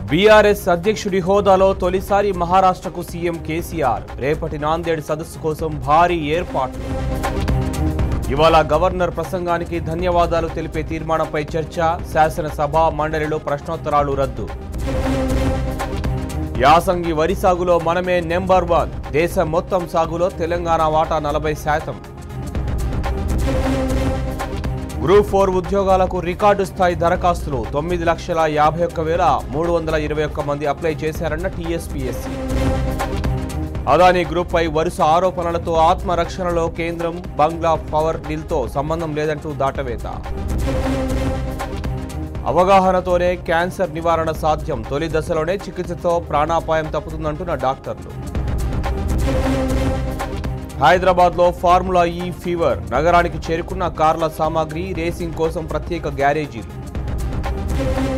BRS అధ్యక్షుడి హోదాలో తొలిసారి మహారాష్ట్రకు సీఎం కేసీఆర్ రేపటి నాందేడ్ సదస్సు కోసం భారీ ఏర్పాట్లు ఇవాళ గవర్నర్ ప్రసంగానికి ధన్యవాదాలు తెలిపే తీర్మానంపై చర్చ శాసనసభ మండలిలో ప్రశ్నోత్తరాలు రద్దు యాసంగి వరి సాగులో మనమే నెంబర్ వన్ దేశం మొత్తం సాగులో తెలంగాణ వాటా నలభై శాతం గ్రూప్ ఫోర్ ఉద్యోగాలకు రికార్డు స్థాయి దరఖాస్తులు తొమ్మిది లక్షల యాభై ఒక్క వేల మూడు వందల ఇరవై ఒక్క మంది అప్లై చేశారన్న టీఎస్పీఎస్సీ అదానీ గ్రూప్ పై వరుస ఆరోపణలతో ఆత్మరక్షణలో కేంద్రం బంగ్లా పవర్ డీల్తో సంబంధం లేదంటూ దాటవేత అవగాహనతోనే క్యాన్సర్ నివారణ సాధ్యం తొలి దశలోనే చికిత్సతో ప్రాణాపాయం తప్పుతుందంటున్న డాక్టర్లు హైదరాబాద్ లో ఫార్ములా ఈ ఫీవర్ నగరానికి చేరుకున్న కార్ల సామాగ్రి రేసింగ్ కోసం ప్రత్యేక గ్యారేజీలు